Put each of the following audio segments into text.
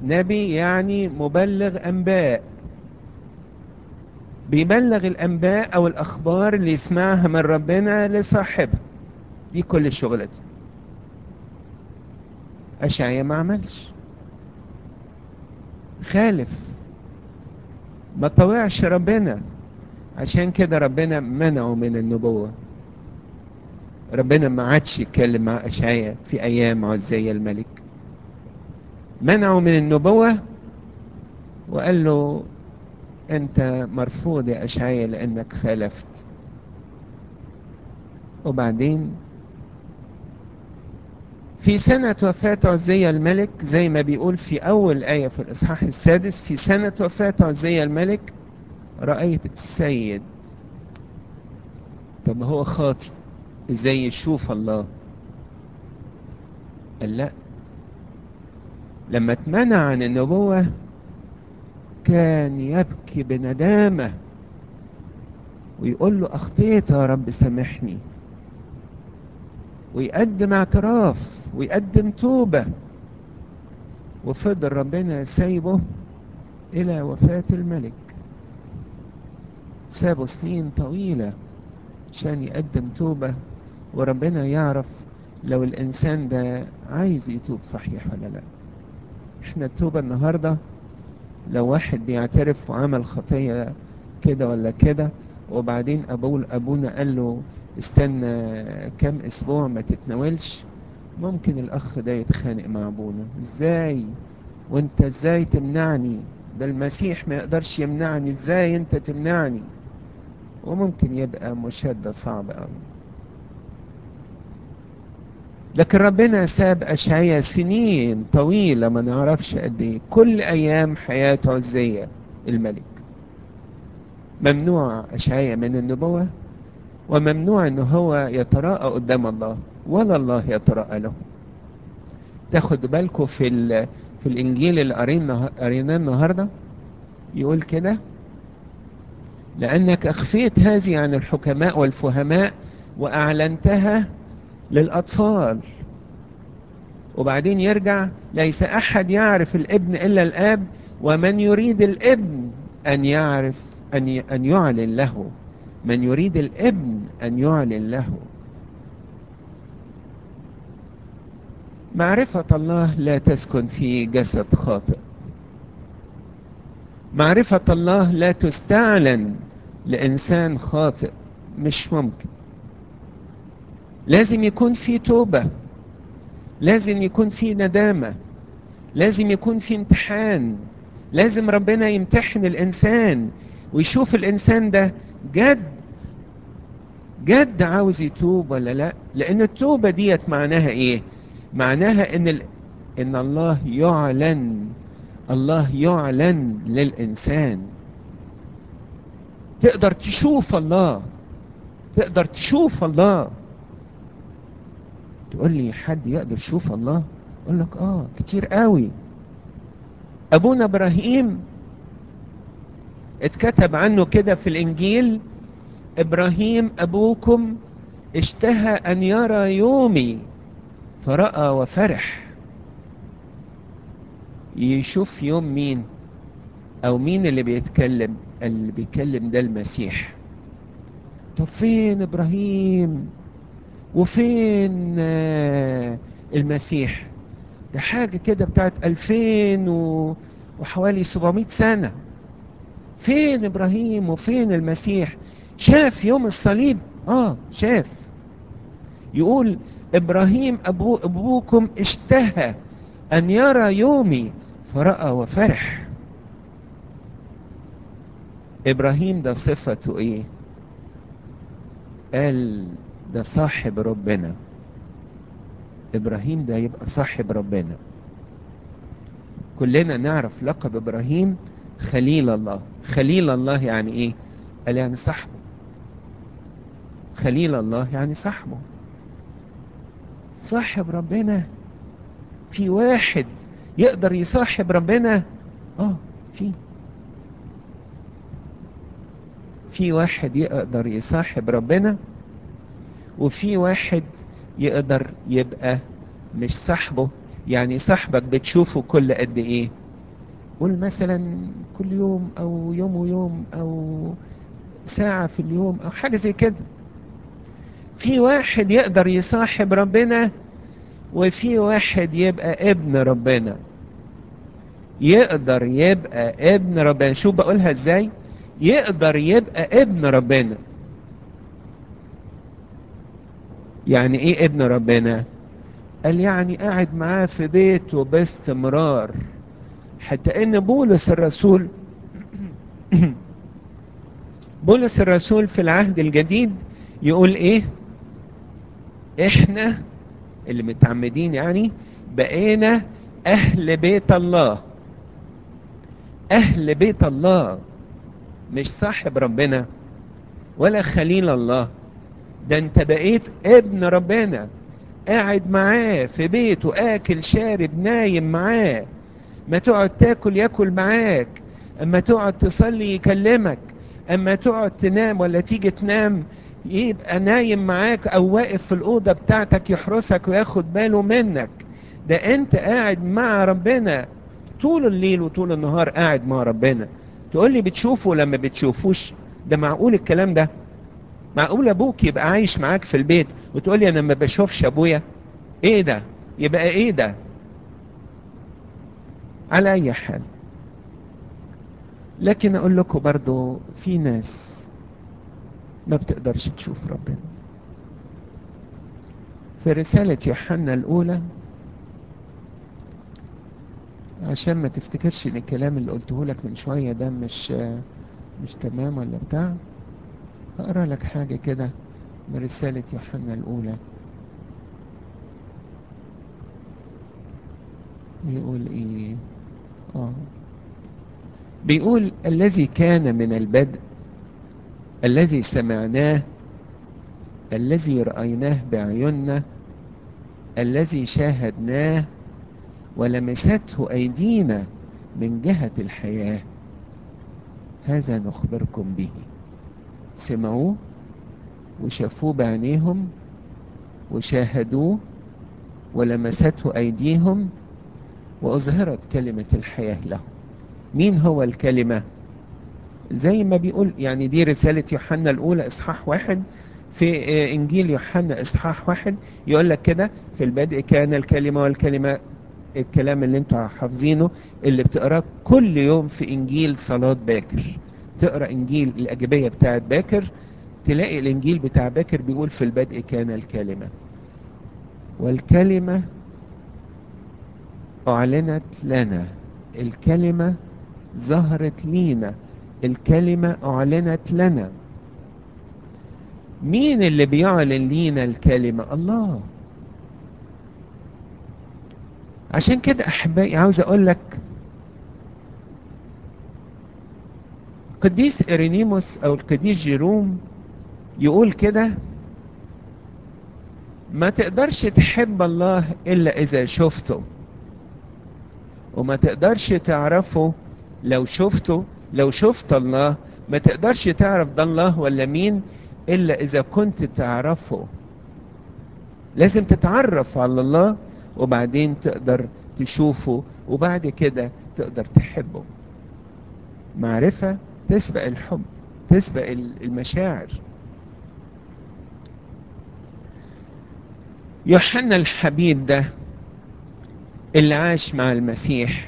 نبي يعني مبلغ أنباء بيبلغ الأنباء أو الأخبار اللي يسمعها من ربنا لصاحبها دي كل شغلته أشعيا ما عملش خالف ما طوعش ربنا عشان كده ربنا منعه من النبوة ربنا ما عادش يتكلم مع أشعيا في أيام عزية الملك منعه من النبوة وقال له أنت مرفوض يا أشعيا لأنك خالفت وبعدين في سنة وفاة عزية الملك زي ما بيقول في أول آية في الإصحاح السادس في سنة وفاة عزية الملك رأيت السيد طب هو خاطئ ازاي يشوف الله قال لا لما اتمنع عن النبوة كان يبكي بندامة ويقول له أخطيت يا رب سامحني ويقدم اعتراف ويقدم توبة وفضل ربنا سايبه إلى وفاة الملك سابه سنين طويلة عشان يقدم توبة وربنا يعرف لو الإنسان ده عايز يتوب صحيح ولا لا احنا التوبة النهاردة لو واحد بيعترف وعمل خطية كده ولا كده وبعدين أبو أبونا قال له استنى كم أسبوع ما تتناولش ممكن الأخ ده يتخانق مع أبونا إزاي وانت ازاي تمنعني ده المسيح ما يقدرش يمنعني ازاي انت تمنعني وممكن يبقى مشادة صعبة قوي لكن ربنا ساب أشعيا سنين طويلة ما نعرفش قد ايه كل أيام حياة عزية الملك ممنوع أشعيا من النبوة وممنوع أنه هو يتراءى قدام الله ولا الله يتراءى له تاخد بالكم في في الإنجيل اللي قريناه النهارده يقول كده لأنك أخفيت هذه عن الحكماء والفهماء وأعلنتها للأطفال وبعدين يرجع ليس أحد يعرف الابن إلا الآب ومن يريد الابن أن يعرف أن أن يعلن له من يريد الابن أن يعلن له معرفة الله لا تسكن في جسد خاطئ معرفة الله لا تستعلن لإنسان خاطئ مش ممكن لازم يكون في توبة لازم يكون في ندامة لازم يكون في امتحان لازم ربنا يمتحن الإنسان ويشوف الإنسان ده جد جد عاوز يتوب ولا لا لأن التوبة ديت معناها إيه معناها إن ال... إن الله يعلن الله يعلن للإنسان تقدر تشوف الله تقدر تشوف الله تقول لي حد يقدر يشوف الله اقول لك اه كتير قوي ابونا ابراهيم اتكتب عنه كده في الانجيل ابراهيم ابوكم اشتهى ان يرى يومي فراى وفرح يشوف يوم مين او مين اللي بيتكلم اللي بيتكلم ده المسيح طب فين ابراهيم وفين آه المسيح ده حاجة كده بتاعت ألفين و... وحوالي 700 سنة فين إبراهيم وفين المسيح شاف يوم الصليب آه شاف يقول إبراهيم أبو أبوكم اشتهى أن يرى يومي فرأى وفرح إبراهيم ده صفته إيه قال ده صاحب ربنا ابراهيم ده يبقى صاحب ربنا كلنا نعرف لقب ابراهيم خليل الله خليل الله يعني ايه قال يعني صاحبه خليل الله يعني صاحبه صاحب ربنا في واحد يقدر يصاحب ربنا اه في في واحد يقدر يصاحب ربنا وفي واحد يقدر يبقى مش صاحبه يعني صاحبك بتشوفه كل قد ايه قول مثلا كل يوم او يوم ويوم او ساعة في اليوم او حاجة زي كده في واحد يقدر يصاحب ربنا وفي واحد يبقى ابن ربنا يقدر يبقى ابن ربنا شوف بقولها ازاي يقدر يبقى ابن ربنا يعني ايه ابن ربنا قال يعني قاعد معاه في بيته باستمرار حتى ان بولس الرسول بولس الرسول في العهد الجديد يقول ايه احنا اللي متعمدين يعني بقينا اهل بيت الله اهل بيت الله مش صاحب ربنا ولا خليل الله ده انت بقيت ابن ربنا قاعد معاه في بيته اكل شارب نايم معاه ما تقعد تاكل ياكل معاك اما تقعد تصلي يكلمك اما تقعد تنام ولا تيجي تنام يبقى نايم معاك او واقف في الاوضه بتاعتك يحرسك وياخد باله منك ده انت قاعد مع ربنا طول الليل وطول النهار قاعد مع ربنا تقول لي بتشوفه لما بتشوفوش ده معقول الكلام ده معقول ابوك يبقى عايش معاك في البيت وتقول لي انا ما بشوفش ابويا ايه ده يبقى ايه ده على اي حال لكن اقول لكم برضو في ناس ما بتقدرش تشوف ربنا في رسالة يوحنا الأولى عشان ما تفتكرش ان الكلام اللي قلته لك من شوية ده مش مش تمام ولا بتاع هقرا لك حاجة كده من رسالة يوحنا الأولى بيقول ايه اه بيقول الذي كان من البدء الذي سمعناه الذي رأيناه بعيوننا الذي شاهدناه ولمسته أيدينا من جهة الحياة هذا نخبركم به سمعوه وشافوه بعينيهم وشاهدوه ولمسته أيديهم وأظهرت كلمة الحياة لهم مين هو الكلمة زي ما بيقول يعني دي رسالة يوحنا الأولى إصحاح واحد في إنجيل يوحنا إصحاح واحد يقول لك كده في البدء كان الكلمة والكلمة الكلام اللي انتوا حافظينه اللي بتقراه كل يوم في إنجيل صلاة باكر تقرأ إنجيل الأجبية بتاعت باكر تلاقي الإنجيل بتاع باكر بيقول في البدء كان الكلمة والكلمة أعلنت لنا الكلمة ظهرت لينا الكلمة أعلنت لنا مين اللي بيعلن لينا الكلمة الله عشان كده أحبائي عاوز أقول لك قديس إرينيموس أو القديس جيروم يقول كده ما تقدرش تحب الله إلا إذا شفته وما تقدرش تعرفه لو شفته لو شفت الله ما تقدرش تعرف ده الله ولا مين إلا إذا كنت تعرفه لازم تتعرف على الله وبعدين تقدر تشوفه وبعد كده تقدر تحبه معرفة تسبق الحب تسبق المشاعر يوحنا الحبيب ده اللي عاش مع المسيح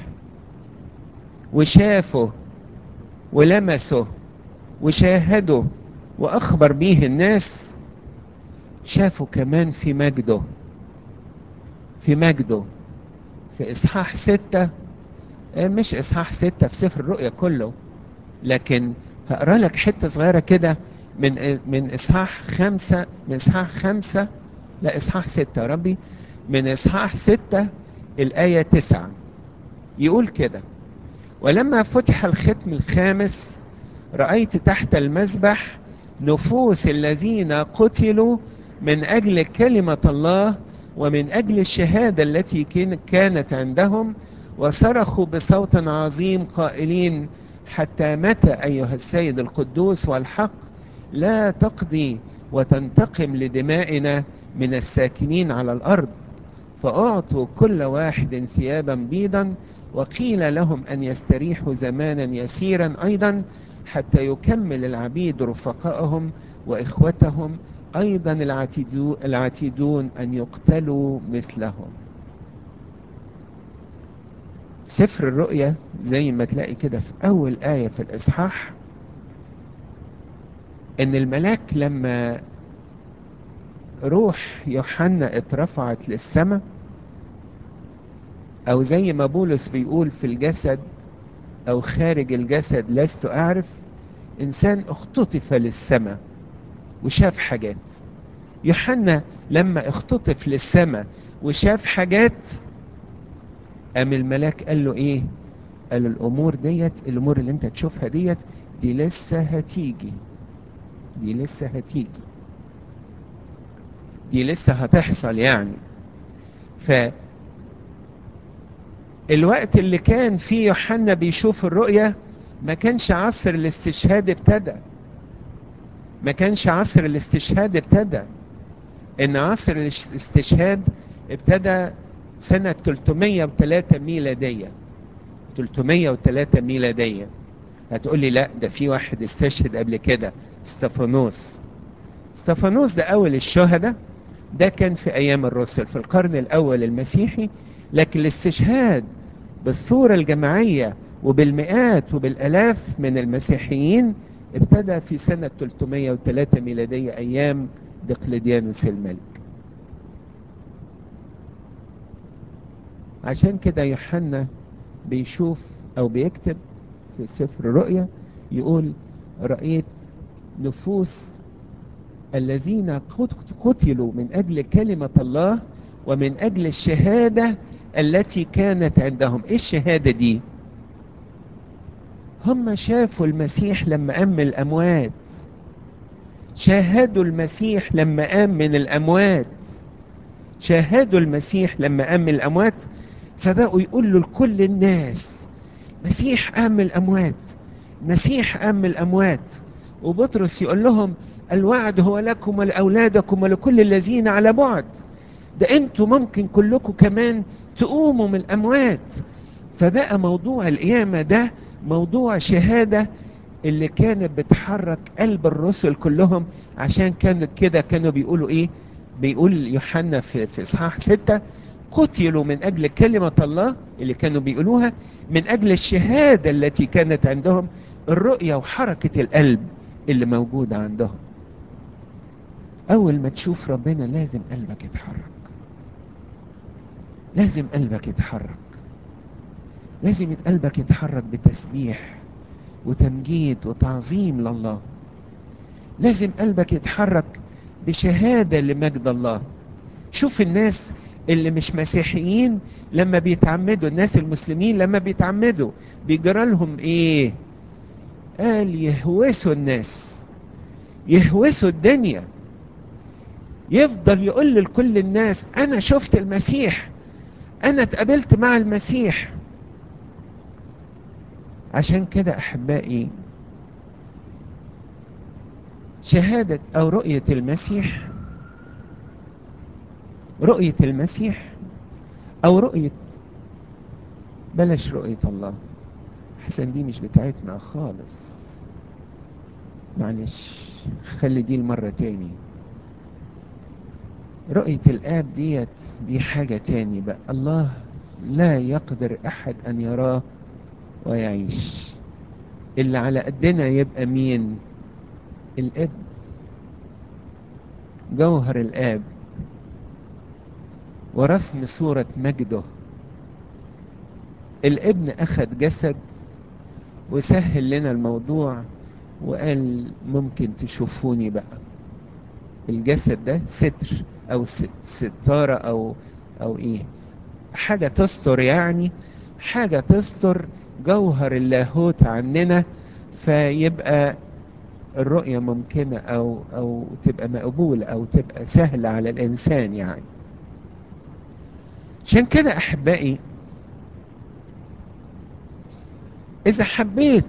وشافه ولمسه وشاهده وأخبر بيه الناس شافه كمان في مجده في مجده في إصحاح ستة مش إصحاح ستة في سفر الرؤيا كله لكن هقرا لك حتة صغيرة كده من من إصحاح خمسة من إصحاح خمسة لا إصحاح ستة يا ربي من إصحاح ستة الآية تسعة يقول كده ولما فتح الختم الخامس رأيت تحت المذبح نفوس الذين قتلوا من أجل كلمة الله ومن أجل الشهادة التي كانت عندهم وصرخوا بصوت عظيم قائلين حتى متى أيها السيد القدوس والحق لا تقضي وتنتقم لدمائنا من الساكنين على الأرض فأعطوا كل واحد ثيابا بيضا وقيل لهم أن يستريحوا زمانا يسيرا أيضا حتى يكمل العبيد رفقائهم وإخوتهم أيضا العتيدون أن يقتلوا مثلهم سفر الرؤيا زي ما تلاقي كده في أول آية في الإصحاح إن الملاك لما روح يوحنا اترفعت للسماء أو زي ما بولس بيقول في الجسد أو خارج الجسد لست أعرف إنسان اختطف للسماء وشاف حاجات يوحنا لما اختطف للسماء وشاف حاجات قام الملاك قال له ايه قال الامور ديت الامور اللي انت تشوفها ديت دي لسه هتيجي دي لسه هتيجي دي لسه هتحصل يعني ف الوقت اللي كان فيه يوحنا بيشوف الرؤية ما كانش عصر الاستشهاد ابتدى ما كانش عصر الاستشهاد ابتدى ان عصر الاستشهاد ابتدى سنة 303 ميلادية 303 ميلادية هتقول لي لا ده في واحد استشهد قبل كده استفانوس استفانوس ده أول الشهداء ده كان في أيام الرسل في القرن الأول المسيحي لكن الاستشهاد بالصورة الجماعية وبالمئات وبالألاف من المسيحيين ابتدى في سنة 303 ميلادية أيام دقلديانوس الملك عشان كده يوحنا بيشوف أو بيكتب في سفر الرؤيا يقول رأيت نفوس الذين قتلوا من أجل كلمة الله ومن أجل الشهادة التي كانت عندهم إيه الشهادة دي هم شافوا المسيح لما قام من الأموات شاهدوا المسيح لما قام من الأموات شاهدوا المسيح لما قام من الأموات فبقوا يقولوا لكل الناس مسيح قام من الأموات مسيح قام من الأموات وبطرس يقول لهم الوعد هو لكم ولأولادكم ولكل الذين على بعد ده انتوا ممكن كلكم كمان تقوموا من الأموات فبقى موضوع القيامة ده موضوع شهادة اللي كانت بتحرك قلب الرسل كلهم عشان كانوا كده كانوا بيقولوا ايه بيقول يوحنا في, في اصحاح ستة قتلوا من اجل كلمة الله اللي كانوا بيقولوها من اجل الشهادة التي كانت عندهم الرؤية وحركة القلب اللي موجودة عندهم اول ما تشوف ربنا لازم قلبك يتحرك لازم قلبك يتحرك لازم قلبك يتحرك بتسبيح وتمجيد وتعظيم لله لازم قلبك يتحرك بشهادة لمجد الله شوف الناس اللي مش مسيحيين لما بيتعمدوا الناس المسلمين لما بيتعمدوا بيجرى لهم ايه قال يهوسوا الناس يهوسوا الدنيا يفضل يقول لكل الناس انا شفت المسيح انا اتقابلت مع المسيح عشان كده احبائي شهادة او رؤية المسيح رؤية المسيح او رؤية بلاش رؤية الله حسن دي مش بتاعتنا خالص معلش خلي دي المرة تاني رؤية الآب ديت دي حاجة تاني بقى الله لا يقدر أحد أن يراه ويعيش اللي على قدنا يبقى مين الابن جوهر الآب ورسم صورة مجده الابن أخذ جسد وسهل لنا الموضوع وقال ممكن تشوفوني بقى الجسد ده ستر او ستارة او او ايه حاجة تستر يعني حاجة تستر جوهر اللاهوت عننا فيبقى الرؤية ممكنة او او تبقى مقبولة او تبقى سهلة على الانسان يعني عشان كده احبائي اذا حبيت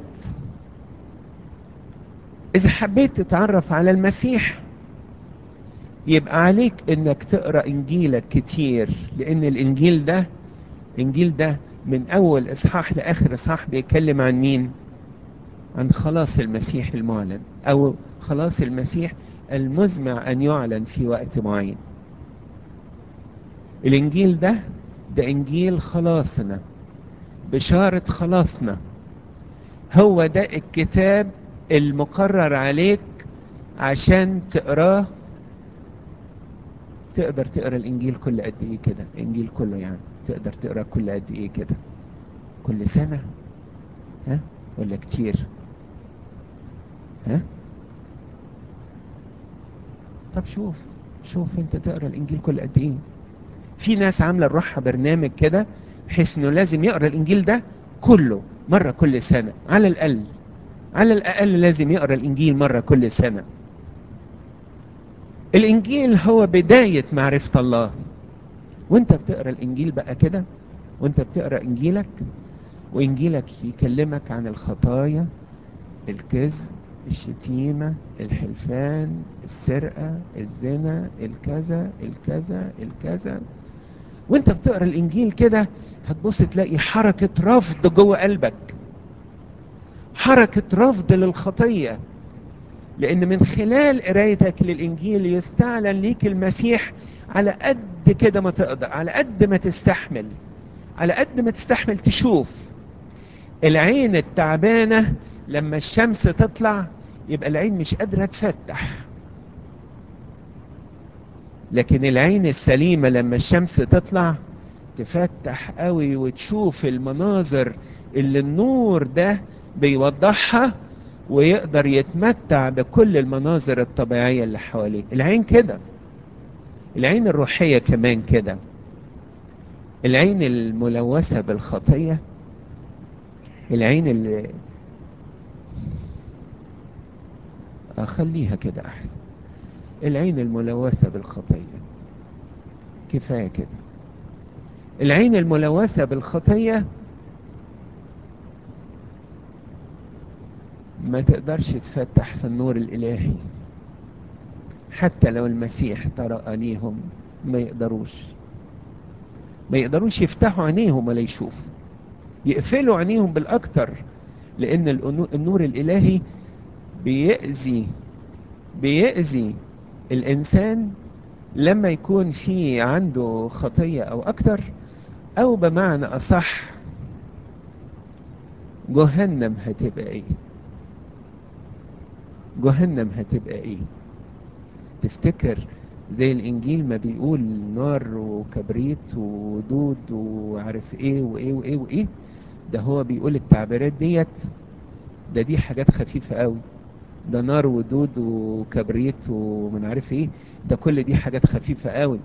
اذا حبيت تتعرف على المسيح يبقى عليك انك تقرا انجيلك كتير لان الانجيل ده انجيل ده من أول إصحاح لآخر إصحاح بيتكلم عن مين؟ عن خلاص المسيح المعلن أو خلاص المسيح المزمع أن يعلن في وقت معين الإنجيل ده ده إنجيل خلاصنا بشارة خلاصنا هو ده الكتاب المقرر عليك عشان تقراه تقدر تقرا الانجيل كل قد ايه كده الانجيل كله يعني تقدر تقرا كل قد ايه كده كل سنه ها ولا كتير ها طب شوف شوف انت تقرا الانجيل كل قد ايه في ناس عامله لروحها برنامج كده بحيث انه لازم يقرا الانجيل ده كله مره كل سنه على الاقل على الاقل لازم يقرا الانجيل مره كل سنه الانجيل هو بدايه معرفه الله وانت بتقرا الانجيل بقى كده وانت بتقرا انجيلك وانجيلك يكلمك عن الخطايا الكذب الشتيمة الحلفان السرقة الزنا الكذا الكذا الكذا وانت بتقرا الانجيل كده هتبص تلاقي حركة رفض جوه قلبك حركة رفض للخطية لان من خلال قرايتك للانجيل يستعلن ليك المسيح على قد كده ما تقدر على قد ما تستحمل على قد ما تستحمل تشوف العين التعبانة لما الشمس تطلع يبقى العين مش قادرة تفتح لكن العين السليمة لما الشمس تطلع تفتح قوي وتشوف المناظر اللي النور ده بيوضحها ويقدر يتمتع بكل المناظر الطبيعية اللي حواليه العين كده العين الروحية كمان كده العين الملوثة بالخطية العين اللي أخليها كده أحسن العين الملوثة بالخطية كفاية كده العين الملوثة بالخطية ما تقدرش تفتح في النور الإلهي حتى لو المسيح طرق ليهم ما يقدروش ما يقدروش يفتحوا عينيهم ولا يشوفوا يقفلوا عينيهم بالأكتر لأن النور الإلهي بيأذي بيأذي الإنسان لما يكون في عنده خطية أو أكتر أو بمعنى أصح جهنم هتبقى إيه جهنم هتبقى إيه تفتكر زي الإنجيل ما بيقول نار وكبريت ودود وعارف إيه وإيه وإيه وإيه ده هو بيقول التعبيرات ديت ده دي حاجات خفيفة قوي ده نار ودود وكبريت ومن عارف ايه ده كل دي حاجات خفيفة قوي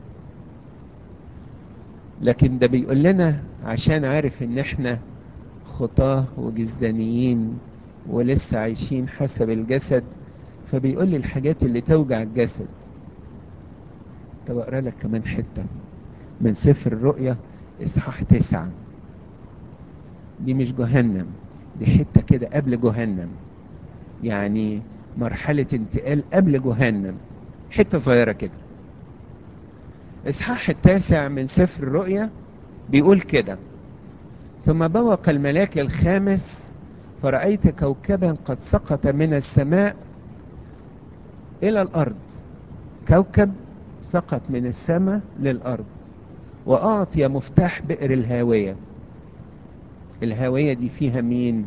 لكن ده بيقول لنا عشان عارف ان احنا خطاه وجزدانيين ولسه عايشين حسب الجسد فبيقول لي الحاجات اللي توجع الجسد طب اقرا لك كمان حتة من سفر الرؤيا اصحاح تسعة دي مش جهنم دي حتة كده قبل جهنم يعني مرحلة انتقال قبل جهنم حتة صغيرة كده إصحاح التاسع من سفر الرؤيا بيقول كده ثم بوق الملاك الخامس فرأيت كوكبا قد سقط من السماء إلى الأرض كوكب سقط من السماء للأرض وأعطي مفتاح بئر الهاوية الهاوية دي فيها مين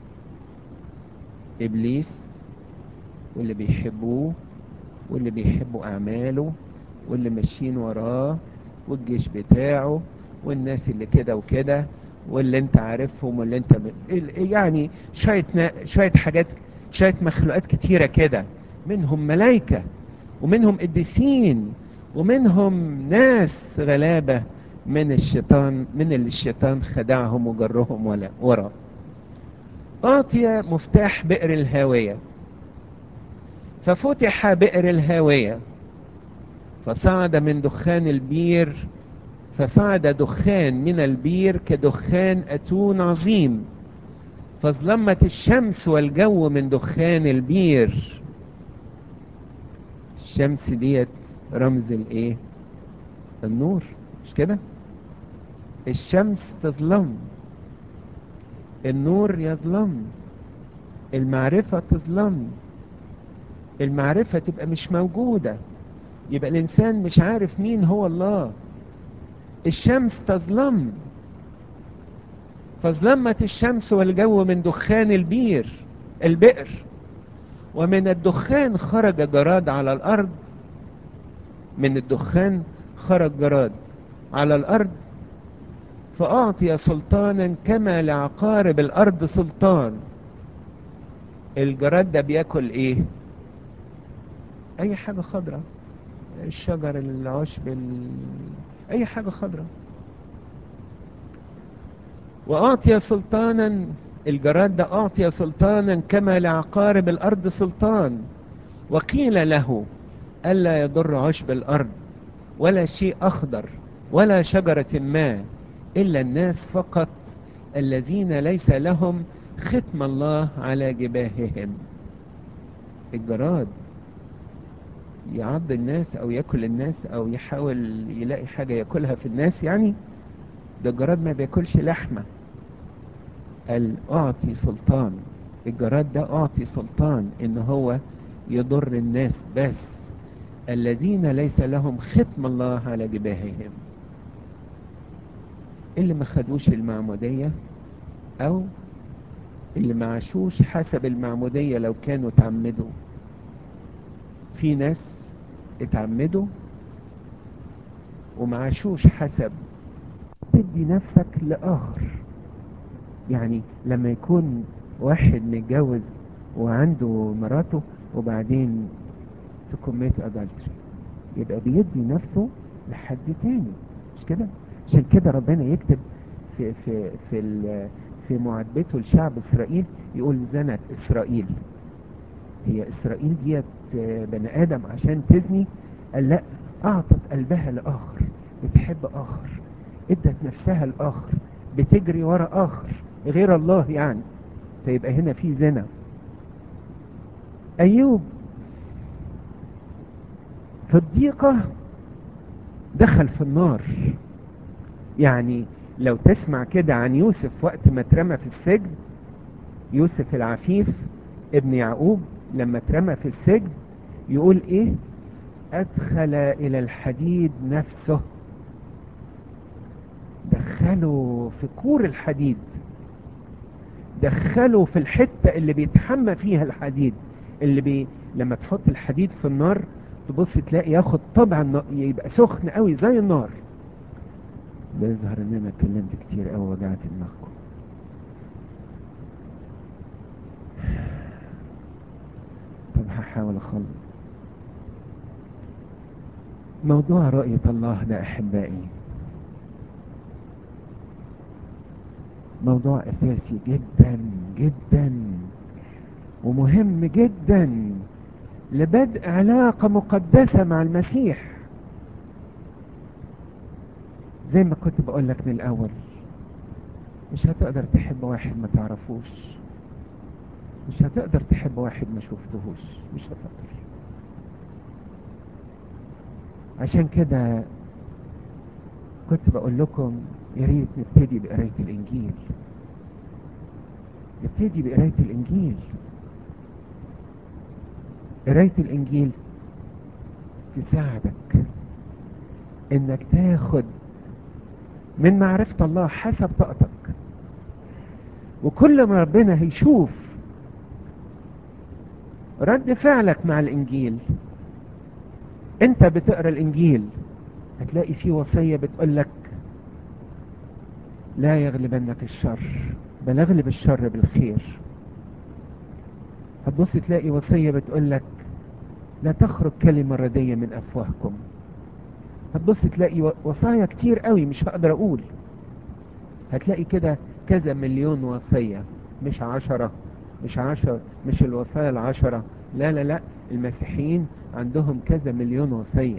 إبليس واللي بيحبوه واللي بيحبوا أعماله واللي ماشيين وراه والجيش بتاعه والناس اللي كده وكده واللي انت عارفهم واللي انت ب... يعني شوية شوية حاجات شوية مخلوقات كتيرة كده منهم ملايكة ومنهم قديسين ومنهم ناس غلابة من الشيطان من اللي الشيطان خدعهم وجرهم ولا ورا أعطي مفتاح بئر الهاوية ففتح بئر الهاوية فصعد من دخان البير فصعد دخان من البير كدخان أتون عظيم فظلمت الشمس والجو من دخان البير الشمس ديت رمز الايه النور مش كده الشمس تظلم النور يظلم المعرفة تظلم المعرفة تبقى مش موجودة يبقى الإنسان مش عارف مين هو الله الشمس تظلم فظلمت الشمس والجو من دخان البير البئر ومن الدخان خرج جراد على الأرض من الدخان خرج جراد على الأرض فأعطي سلطانا كما لعقارب الأرض سلطان الجراد ده بياكل ايه اي حاجة خضراء الشجر العشب ال... اي حاجة خضراء واعطي سلطانا الجراد ده اعطي سلطانا كما لعقارب الارض سلطان وقيل له الا يضر عشب الارض ولا شيء اخضر ولا شجرة ما الا الناس فقط الذين ليس لهم ختم الله على جباههم الجراد يعض الناس او ياكل الناس او يحاول يلاقي حاجة ياكلها في الناس يعني ده الجراد ما بياكلش لحمة قال اعطي سلطان الجراد ده اعطي سلطان ان هو يضر الناس بس الذين ليس لهم ختم الله على جباههم اللي ما خدوش المعمودية او اللي ما عاشوش حسب المعمودية لو كانوا اتعمدوا في ناس اتعمدوا وما عاشوش حسب تدي نفسك لآخر يعني لما يكون واحد متجوز وعنده مراته وبعدين تكميت ادلتري يبقى بيدي نفسه لحد تاني مش كده عشان كده ربنا يكتب في في في في معاتبته لشعب اسرائيل يقول زنت اسرائيل هي اسرائيل ديت بني ادم عشان تزني قال لا اعطت قلبها لاخر بتحب اخر ادت نفسها لاخر بتجري ورا اخر غير الله يعني فيبقى هنا في زنا ايوب في الضيقة دخل في النار يعني لو تسمع كده عن يوسف وقت ما اترمى في السجن يوسف العفيف ابن يعقوب لما اترمى في السجن يقول ايه ادخل الى الحديد نفسه دخله في كور الحديد دخله في الحتة اللي بيتحمى فيها الحديد اللي بي لما تحط الحديد في النار تبص تلاقي ياخد طبعا يبقى سخن قوي زي النار ده يظهر ان انا اتكلمت كتير قوي وجعت دماغكم طب هحاول اخلص موضوع رؤية الله ده احبائي موضوع اساسي جدا جدا ومهم جدا لبدء علاقة مقدسة مع المسيح زي ما كنت بقول لك من الاول مش هتقدر تحب واحد ما تعرفوش مش هتقدر تحب واحد ما شفتهوش مش هتقدر عشان كده كنت بقول لكم يا ريت نبتدي بقراية الانجيل نبتدي بقراية الانجيل قراية الانجيل تساعدك انك تاخد من معرفة الله حسب طاقتك وكل ما ربنا هيشوف رد فعلك مع الانجيل انت بتقرا الانجيل هتلاقي فيه وصية بتقولك لا يغلبنك الشر بل اغلب الشر بالخير هتبص تلاقي وصية بتقولك لا تخرج كلمة ردية من افواهكم هتبص تلاقي وصايا كتير قوي مش هقدر اقول هتلاقي كده كذا مليون وصية مش عشرة مش عشرة مش الوصايا العشرة لا لا لا المسيحيين عندهم كذا مليون وصية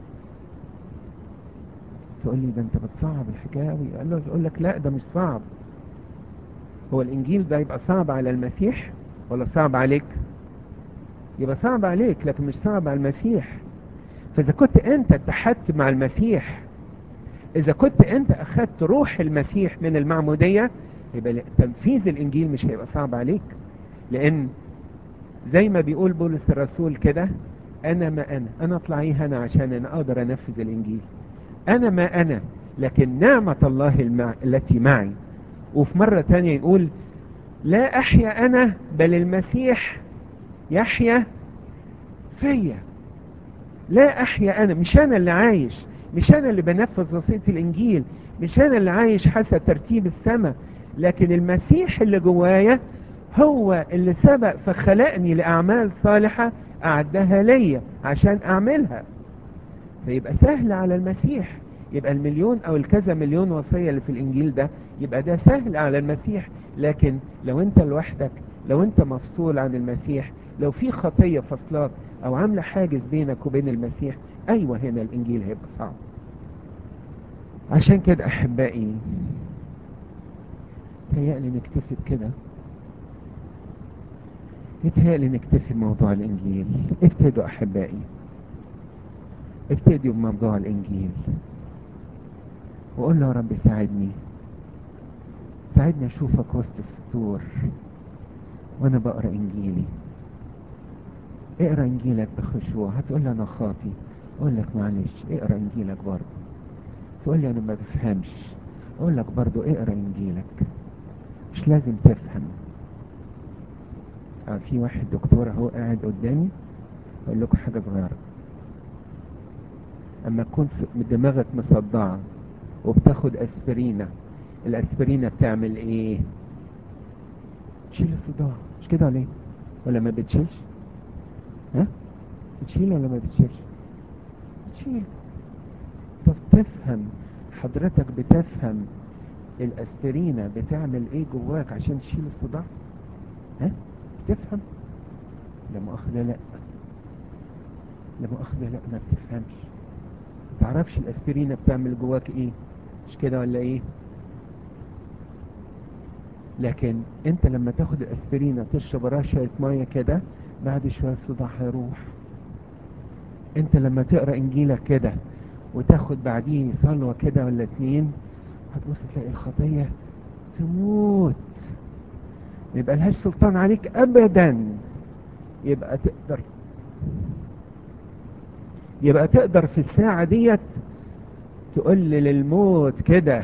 تقول لي ده انت بتصعب الحكاية قوي قال له يقول لك لا ده مش صعب هو الانجيل ده يبقى صعب على المسيح ولا صعب عليك يبقى صعب عليك لكن مش صعب على المسيح فاذا كنت انت اتحدت مع المسيح اذا كنت انت اخدت روح المسيح من المعمودية يبقى تنفيذ الانجيل مش هيبقى صعب عليك لان زي ما بيقول بولس الرسول كده انا ما انا انا اطلع ايه انا عشان انا اقدر انفذ الانجيل انا ما انا لكن نعمة الله المع... التي معي وفي مرة تانية يقول لا احيا انا بل المسيح يحيا فيا لا احيا انا مش انا اللي عايش مش انا اللي بنفذ وصية الانجيل مش انا اللي عايش حسب ترتيب السماء لكن المسيح اللي جوايا هو اللي سبق فخلقني لأعمال صالحة أعدها ليا عشان أعملها فيبقى سهل على المسيح يبقى المليون أو الكذا مليون وصية اللي في الإنجيل ده يبقى ده سهل على المسيح لكن لو أنت لوحدك لو أنت مفصول عن المسيح لو في خطية فصلاك أو عاملة حاجز بينك وبين المسيح أيوة هنا الإنجيل هيبقى صعب عشان كده أحبائي تهيألي نكتفي بكده يتهيألي نكتفي بموضوع الإنجيل ابتدوا أحبائي ابتدوا بموضوع الإنجيل وقول له يا رب ساعدني ساعدني أشوفك وسط السطور وأنا بقرأ إنجيلي اقرأ إنجيلك بخشوع هتقول لي أنا خاطي أقول لك معلش اقرأ إنجيلك برضه تقول لي أنا ما بفهمش أقول لك برضه اقرأ إنجيلك مش لازم تفهم آه في واحد دكتور اهو قاعد قدامي اقول لكم حاجه صغيره اما تكون دماغك مصدعه وبتاخد اسبرينة الاسبرينة بتعمل ايه تشيل الصداع مش كده ولا ايه ولا ما بتشيلش ها بتشيل ولا ما بتشيلش بتشيل طب تفهم حضرتك بتفهم الاسبرينة بتعمل ايه جواك عشان تشيل الصداع ها تفهم لا مؤاخذة لا لا مؤاخذة لا ما بتفهمش ما تعرفش الاسبرينة بتعمل جواك ايه مش كده ولا ايه لكن انت لما تاخد الاسبرينة تشرب وراها شوية مية كده بعد شوية الصداع هيروح انت لما تقرأ انجيلك كده وتاخد بعديه صلوة كده ولا اتنين هتبص تلاقي الخطية تموت ما يبقى لهاش سلطان عليك ابدا يبقى تقدر يبقى تقدر في الساعة ديت تقول للموت كده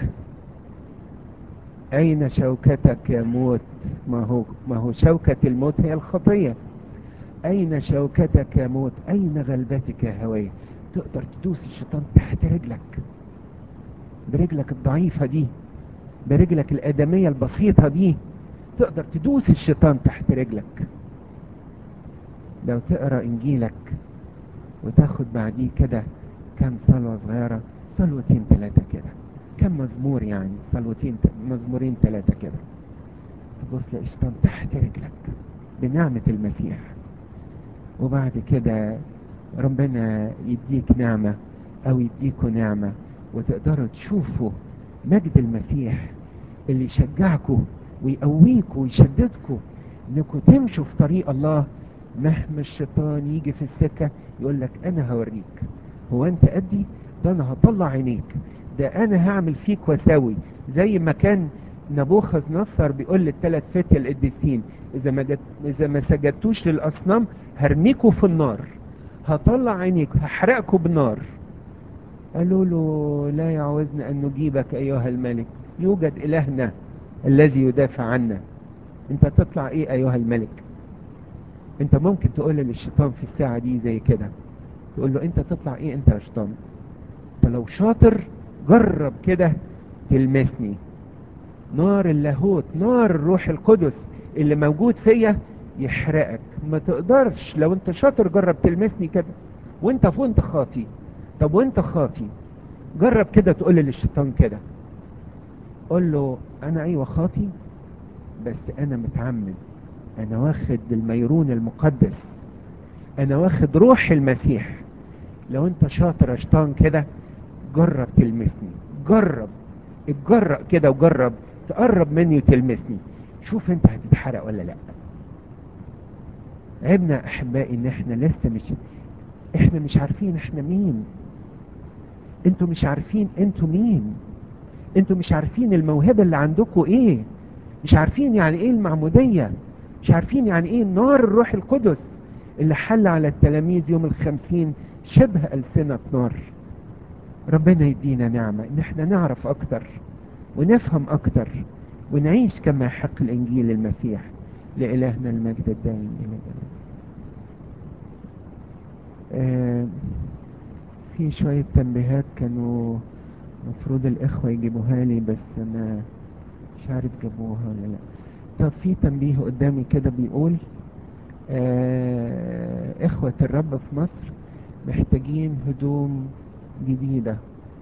اين شوكتك يا موت ما هو ما هو شوكة الموت هي الخطية اين شوكتك يا موت اين غلبتك يا هوية تقدر تدوس الشيطان تحت رجلك برجلك الضعيفة دي برجلك الادمية البسيطة دي تقدر تدوس الشيطان تحت رجلك لو تقرا انجيلك وتاخد بعديه كده كم صلوه صغيره صلوتين ثلاثه كده كم مزمور يعني صلوتين مزمورين ثلاثه كده تبص تلاقي الشيطان تحت رجلك بنعمه المسيح وبعد كده ربنا يديك نعمه او يديكوا نعمه وتقدروا تشوفوا مجد المسيح اللي يشجعكوا ويقويكوا ويشددكوا انكم تمشوا في طريق الله مهما الشيطان يجي في السكة يقول لك انا هوريك هو انت قدي ده انا هطلع عينيك ده انا هعمل فيك وساوي زي ما كان نبوخذ نصر بيقول للثلاث فتية القديسين اذا ما جت اذا ما سجدتوش للاصنام هرميكوا في النار هطلع عينيك هحرقكوا بالنار قالوا له لا يعوزنا ان نجيبك ايها الملك يوجد الهنا الذي يدافع عنا انت تطلع ايه ايها الملك انت ممكن تقول للشيطان في الساعة دي زي كده تقول له انت تطلع ايه انت يا شيطان انت لو شاطر جرب كده تلمسني نار اللاهوت نار الروح القدس اللي موجود فيا يحرقك ما تقدرش لو انت شاطر جرب تلمسني كده وانت فوق انت خاطي طب وانت خاطي جرب كده تقول للشيطان كده قول له انا ايوه خاطي بس انا متعمد انا واخد الميرون المقدس انا واخد روح المسيح لو انت شاطر يا شيطان كده جرب تلمسني جرب اتجرأ كده وجرب تقرب مني وتلمسني شوف انت هتتحرق ولا لا عيبنا احبائي ان احنا لسه مش احنا مش عارفين احنا مين انتوا مش عارفين انتوا مين انتوا مش عارفين الموهبة اللي عندكم ايه مش عارفين يعني ايه المعمودية مش عارفين يعني ايه نار الروح القدس اللي حل على التلاميذ يوم الخمسين شبه ألسنة نار ربنا يدينا نعمة ان احنا نعرف اكتر ونفهم اكتر ونعيش كما يحق الانجيل المسيح لإلهنا المجد الدائم الى الابد آه في شوية تنبيهات كانوا مفروض الإخوة يجيبوها لي بس أنا مش عارف جابوها ولا لا طب في تنبيه قدامي كده بيقول آه إخوة الرب في مصر محتاجين هدوم جديدة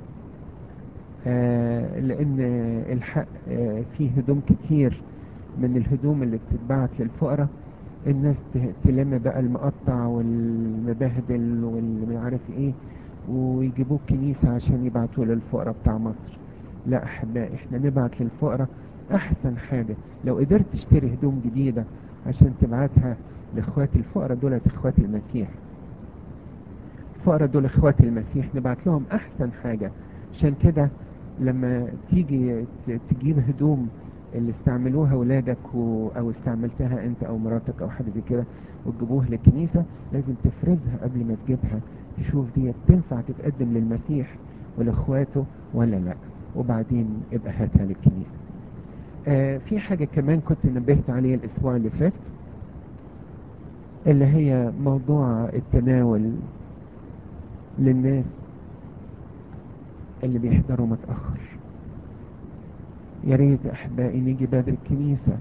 آه لأن الحق آه فيه هدوم كتير من الهدوم اللي بتتبعت للفقراء الناس تلم بقى المقطع والمبهدل واللي عارف ايه ويجيبوه الكنيسة عشان يبعتوه للفقراء بتاع مصر لا احبائي احنا نبعت للفقراء احسن حاجة لو قدرت تشتري هدوم جديدة عشان تبعتها لاخوات الفقراء دولت اخوات المسيح الفقراء دول اخوات المسيح نبعت لهم احسن حاجة عشان كده لما تيجي تجيب هدوم اللي استعملوها ولادك و... او استعملتها انت او مراتك او حد زي كده وتجيبوها للكنيسة لازم تفرزها قبل ما تجيبها تشوف دي تنفع تتقدم للمسيح ولاخواته ولا لا وبعدين ابقى هاتها للكنيسة آه في حاجة كمان كنت نبهت عليها الاسبوع اللي فات اللي هي موضوع التناول للناس اللي بيحضروا متأخر يا ريت احبائي نيجي بدري الكنيسة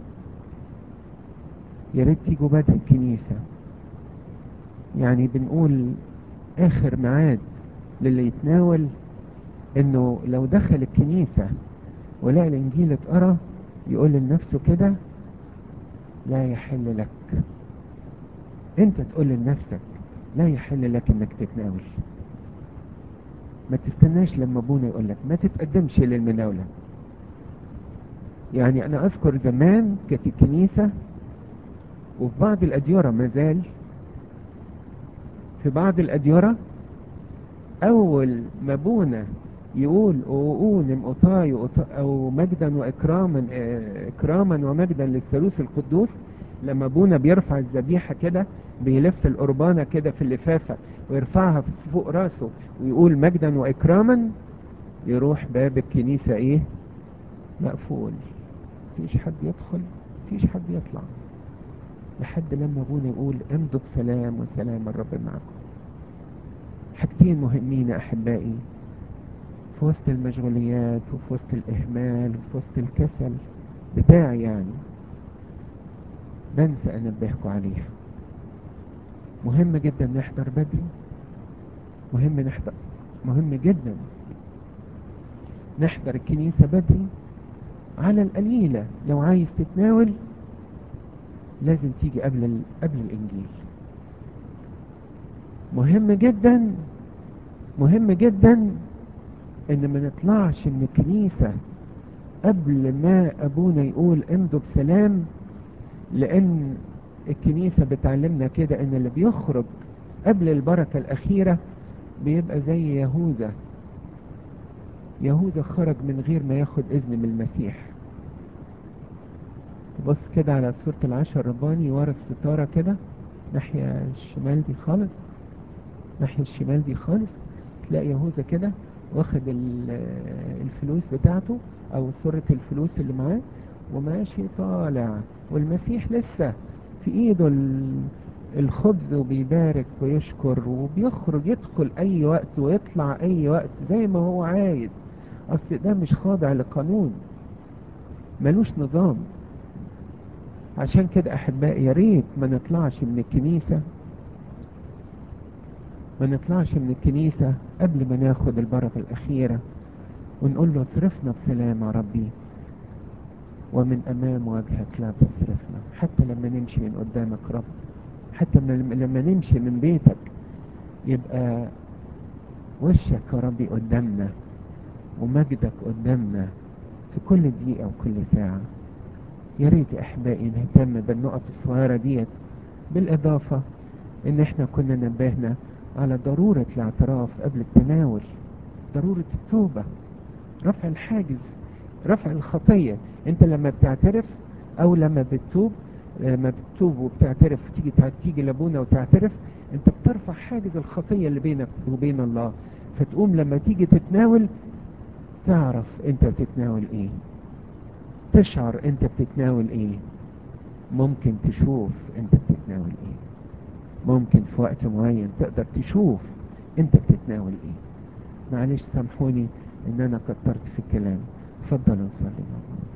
يا ريت تيجوا بدري الكنيسة يعني بنقول اخر ميعاد للي يتناول انه لو دخل الكنيسة ولقى الانجيل اتقرا يقول لنفسه كده لا يحل لك انت تقول لنفسك لا يحل لك انك تتناول ما تستناش لما ابونا يقول لك ما تتقدمش للمناولة يعني انا اذكر زمان كانت الكنيسة وفي بعض الاديرة ما زال في بعض الاديرة اول ما ابونا يقول اوونم اوتاي او مجدا واكراما اكراما ومجدا للثالوث القدوس لما ابونا بيرفع الذبيحة كده بيلف القربانة كده في اللفافة ويرفعها فوق راسه ويقول مجدا واكراما يروح باب الكنيسة ايه مقفول مفيش حد يدخل مفيش حد يطلع لحد لما ابونا يقول امضوا بسلام وسلام الرب معكم حاجتين مهمين احبائي في وسط المشغوليات وفي وسط الاهمال وفي وسط الكسل بتاعي يعني بنسى انبهكم عليها مهم جدا نحضر بدري مهم نحضر مهم جدا نحضر الكنيسة بدري على القليلة لو عايز تتناول لازم تيجي قبل ال... قبل الانجيل مهم جدا مهم جدا ان ما نطلعش من الكنيسة قبل ما ابونا يقول امضوا بسلام لان الكنيسة بتعلمنا كده ان اللي بيخرج قبل البركة الاخيرة بيبقى زي يهوذا يهوذا خرج من غير ما ياخد اذن من المسيح بص كده على صورة العشر الرباني ورا الستارة كده ناحية الشمال دي خالص ناحية الشمال دي خالص تلاقي يهوذا كده واخد الفلوس بتاعته او صورة الفلوس اللي معاه وماشي طالع والمسيح لسه في ايده الخبز وبيبارك ويشكر وبيخرج يدخل اي وقت ويطلع اي وقت زي ما هو عايز اصل ده مش خاضع لقانون ملوش نظام عشان كده احبائي يا ريت ما نطلعش من الكنيسة ما نطلعش من الكنيسة قبل ما ناخد البركة الأخيرة ونقول له اصرفنا بسلام يا ربي ومن أمام وجهك لا تصرفنا حتى لما نمشي من قدامك رب حتى لما نمشي من بيتك يبقى وشك يا ربي قدامنا ومجدك قدامنا في كل دقيقة وكل ساعة يا ريت احبائي نهتم بالنقط الصغيرة ديت بالاضافة ان احنا كنا نبهنا على ضرورة الاعتراف قبل التناول ضرورة التوبة رفع الحاجز رفع الخطية انت لما بتعترف او لما بتتوب لما بتتوب وبتعترف وتيجي تيجي لابونا وتعترف انت بترفع حاجز الخطية اللي بينك وبين الله فتقوم لما تيجي تتناول تعرف انت بتتناول ايه تشعر انت بتتناول ايه ممكن تشوف انت بتتناول ايه ممكن في وقت معين تقدر تشوف انت بتتناول ايه معلش سامحوني ان انا كترت في الكلام اتفضلوا نصلي مع بعض